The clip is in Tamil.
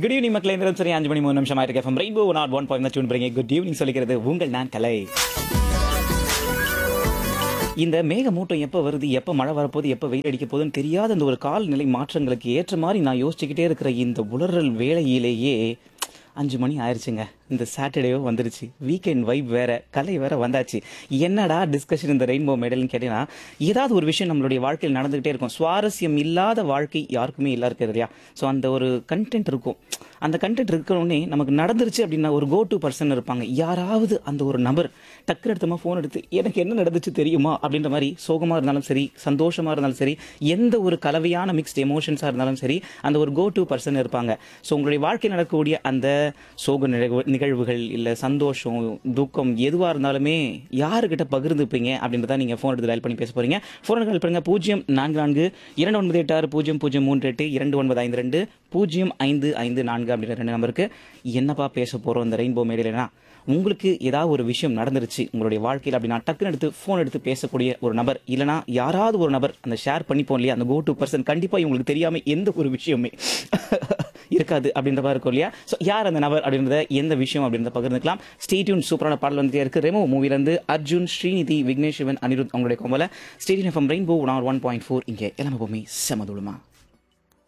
குட் ஈவினிங் மக்களே நேரம் சரி அஞ்சு மணி மூணு நிமிஷம் ஆயிருக்கு FM Rainbow naught one point tune பண்ணுங்க குட் ஈவினிங் சொல்லிக்கிறது உங்கள் நான் கலை இந்த மேகமூட்டம் எப்போ வருது எப்போ மழை வரப்போகுது எப்போ வெயில் அடிக்க போகுதுன்னு தெரியாத இந்த ஒரு காலநிலை மாற்றங்களுக்கு ஏற்ற மாதிரி நான் யோசிச்சுக்கிட்டே இருக்கிற இந்த உலறல் வேளையிலேயே அஞ்சு மணி ஆயிடுச்சுங்க இந்த சாட்டர்டேவோ வந்துருச்சு வீக்கெண்ட் வைப் வேற கலை வேற வந்தாச்சு என்னடா டிஸ்கஷன் இந்த ரெயின்போ மெடல்னு கேட்டீங்கன்னா ஏதாவது ஒரு விஷயம் நம்மளுடைய வாழ்க்கையில் நடந்துகிட்டே இருக்கும் சுவாரஸ்யம் இல்லாத வாழ்க்கை யாருக்குமே இல்லா இருக்கிறது இல்லையா ஸோ அந்த ஒரு கண்டென்ட் இருக்கும் அந்த கண்டென்ட் இருக்கணுன்னே நமக்கு நடந்துருச்சு அப்படின்னா ஒரு கோ டு பர்சன் இருப்பாங்க யாராவது அந்த ஒரு நபர் டக்குனு எடுத்தமா ஃபோன் எடுத்து எனக்கு என்ன நடந்துச்சு தெரியுமா அப்படின்ற மாதிரி சோகமாக இருந்தாலும் சரி சந்தோஷமாக இருந்தாலும் சரி எந்த ஒரு கலவையான மிக்ஸ்ட் எமோஷன்ஸாக இருந்தாலும் சரி அந்த ஒரு கோ டு பர்சன் இருப்பாங்க ஸோ உங்களுடைய வாழ்க்கையில் நடக்கக்கூடிய அந்த சோக நிகழ்வு நிகழ்வுகள் இல்லை சந்தோஷம் துக்கம் எதுவாக இருந்தாலுமே யாருக்கிட்ட பகிர்ந்துப்பீங்க அப்படின்றத நீங்கள் ஃபோன் எடுத்து டயல் பண்ணி பேச போறீங்க ஃபோன் கால் பண்ணுங்க பூஜ்ஜியம் நான்கு நான்கு இரண்டு ஒன்பது எட்டு ஆறு பூஜ்ஜியம் பூஜ்ஜியம் மூன்று எட்டு இரண்டு ஒன்பது ஐந்து ரெண்டு பூஜ்ஜியம் ஐந்து ஐந்து நான்கு அப்படின்ற ரெண்டு நம்பருக்கு என்னப்பா பேச போகிறோம் இந்த ரெயின்போ மேடையிலனா உங்களுக்கு ஏதாவது ஒரு விஷயம் நடந்துருச்சு உங்களுடைய வாழ்க்கையில் அப்படின்னா டக்குன்னு எடுத்து ஃபோன் எடுத்து பேசக்கூடிய ஒரு நபர் இல்லைனா யாராவது ஒரு நபர் அந்த ஷேர் பண்ணிப்போம் இல்லையா அந்த கோ டு பர்சன் கண்டிப்பாக இவங்களுக்கு தெரியாமல் எந்த ஒரு விஷயமே இருக்காது அப்படின்ற மாதிரி இருக்கும் இல்லையா ஸோ யார் அந்த நபர் அப்படின்றத எந்த விஷயம் அப்படின்றத பகிர்ந்துக்கலாம் ஸ்டேட்யூன் சூப்பரான பாடல் வந்துட்டே இருக்கு ரெமோ மூவிலேருந்து அர்ஜுன் ஸ்ரீநிதி விக்னேஷ் சிவன் அனிருத் அவங்களுடைய கோம்பல stadium FM Rainbow one one point four இங்கே எல்லாமே எப்பவுமே செமதுளமா